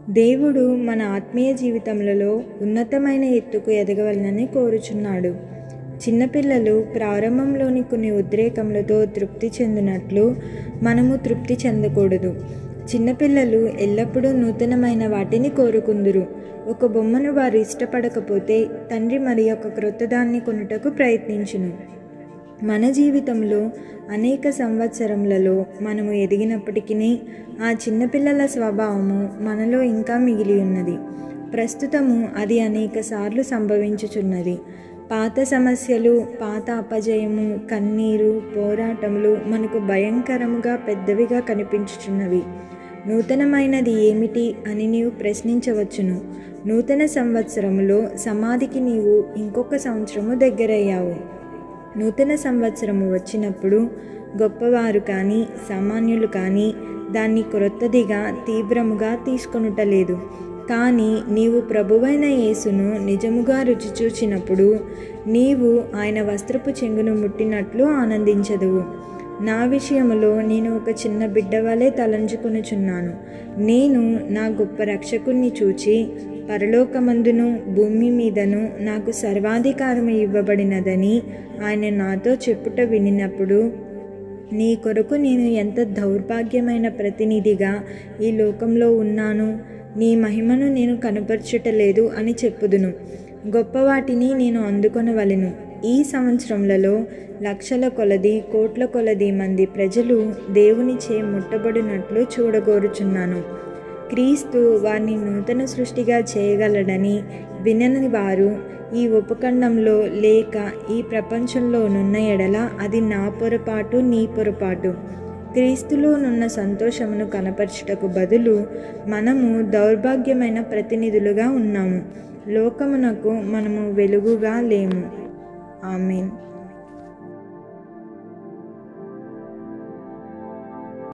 దేవుడు మన ఆత్మీయ జీవితములలో ఉన్నతమైన ఎత్తుకు ఎదగవలనని కోరుచున్నాడు చిన్నపిల్లలు ప్రారంభంలోని కొన్ని ఉద్రేకములతో తృప్తి చెందినట్లు మనము తృప్తి చెందకూడదు చిన్నపిల్లలు ఎల్లప్పుడూ నూతనమైన వాటిని కోరుకుందురు ఒక బొమ్మను వారు ఇష్టపడకపోతే తండ్రి మరి ఒక క్రొత్తదాన్ని కొనుటకు ప్రయత్నించును మన జీవితంలో అనేక సంవత్సరములలో మనము ఎదిగినప్పటికీ ఆ చిన్నపిల్లల స్వభావము మనలో ఇంకా మిగిలి ఉన్నది ప్రస్తుతము అది అనేక సార్లు సంభవించుచున్నది పాత సమస్యలు పాత అపజయము కన్నీరు పోరాటములు మనకు భయంకరముగా పెద్దవిగా కనిపించుచున్నవి నూతనమైనది ఏమిటి అని నీవు ప్రశ్నించవచ్చును నూతన సంవత్సరములో సమాధికి నీవు ఇంకొక సంవత్సరము దగ్గరయ్యావు నూతన సంవత్సరము వచ్చినప్పుడు గొప్పవారు కానీ సామాన్యులు కానీ దాన్ని క్రొత్తదిగా తీవ్రముగా తీసుకొనుటలేదు కానీ నీవు ప్రభువైన యేసును నిజముగా రుచి చూచినప్పుడు నీవు ఆయన వస్త్రపు చెంగును ముట్టినట్లు ఆనందించదువు నా విషయములో నేను ఒక చిన్న బిడ్డ వలె తలంచుకొనుచున్నాను నేను నా గొప్ప రక్షకుణ్ణి చూచి పరలోకమందును భూమి మీదను నాకు సర్వాధికారం ఇవ్వబడినదని ఆయన నాతో చెప్పుట వినినప్పుడు నీ కొరకు నేను ఎంత దౌర్భాగ్యమైన ప్రతినిధిగా ఈ లోకంలో ఉన్నాను నీ మహిమను నేను కనపరచుటలేదు అని చెప్పుదును గొప్ప వాటిని నేను అందుకొనవలెను ఈ సంవత్సరములలో లక్షల కొలది కోట్ల కొలది మంది ప్రజలు దేవునిచే ముట్టబడినట్లు చూడగోరుచున్నాను క్రీస్తు వారిని నూతన సృష్టిగా చేయగలడని వినని వారు ఈ ఉపఖండంలో లేక ఈ ప్రపంచంలోనున్న ఎడల అది నా పొరపాటు నీ పొరపాటు క్రీస్తులోనున్న సంతోషమును కనపరచుటకు బదులు మనము దౌర్భాగ్యమైన ప్రతినిధులుగా ఉన్నాము లోకమునకు మనము వెలుగుగా లేము ఆమెన్